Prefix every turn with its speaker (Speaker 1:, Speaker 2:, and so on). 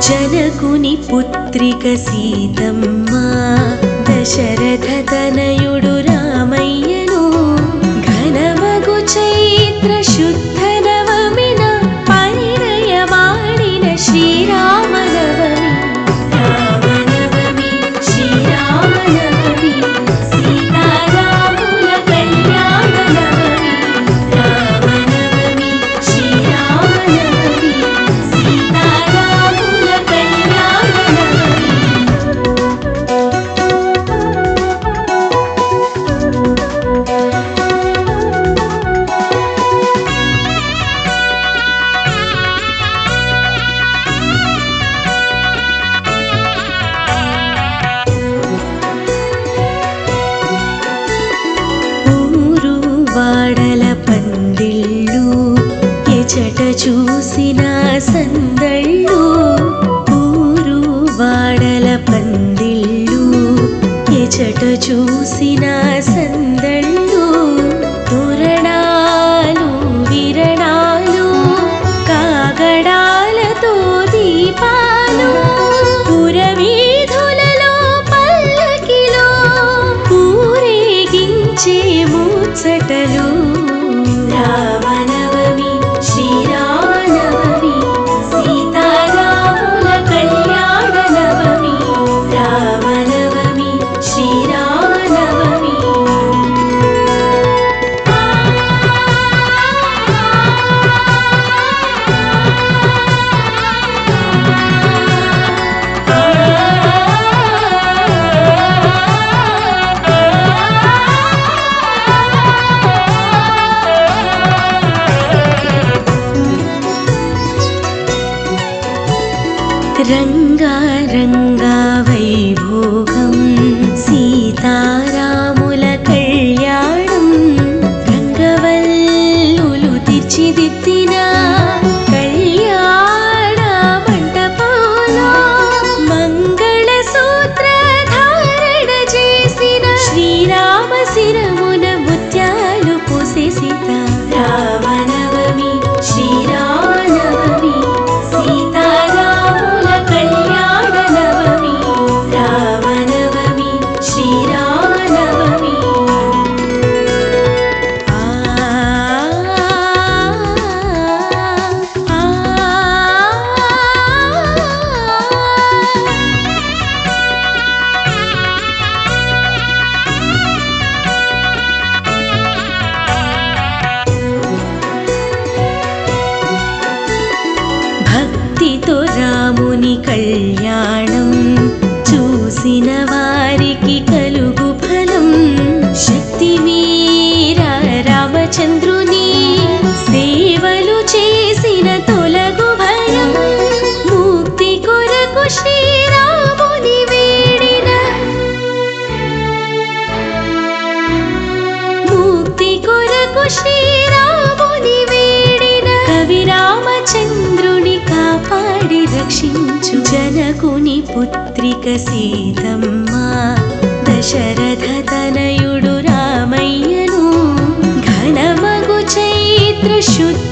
Speaker 1: జనకుని పుత్రిక సీతమ్మ దశరథ తనయుడు రామయ్యను ఘనమగు చైత్ర శుద్ధ నవమిన పరిణయమాడిన శ్రీరామనవమి రామనవమి శ్రీరామనవమి సీతారాముల కళ్యాణ నవమి రామనవమి శ్రీరామనవమి సీతారాముల కళ్యాణ నవమి ఊరు వాడల పందిళ్ళు ఎచట చూసిన సందళ్ళు ఊరు వాడల పందిళ్ళు ఎచట చూసిన సందళ్ళు తోరణాలు విరణాలు కాగడాలతో దీపాలు పురవీధులలో పల్లకిలో ఊరేగించే ముచ్చటలు రామనవమి శ్రీరామనవమి సీతారాముల కళ్యాణ నవమి రామనవమి శ్రీరామనవమి రంగారంగా వైభోగం సీతారాముల కళ్యాణం రంగవల్లులు తీర్చిదిద్దిన కళ్యాణ మంటపంలో మంగళ సూత్ర ధారణ చేసిన శ్రీరామ శిరమున ముత్యాలు పూసే సీత రామనవమి శ్రీరామనవమి సీతారాముల కళ్యాణ నవమి రామనవమి శ్రీరామనవమి ఆ ఆ భక్తితో రాముని కళ్యాణం చూసిన వారికి కలుగు ఫలం శక్తి మీర రామచంద్రుని సేవలు చేసిన తొలగు భయం ముక్తి కొరకు శ్రీరాముని వేడిన ముక్తి కొరకు శ్రీరాముని వేడిన కవి రామచంద్రుని కాపాడి రక్షించు జనకుని పుత్రిక సీతమ్మ దశరథ తనయుడు రామయ్యను ఘనమగు చైత్ర శుద్ధ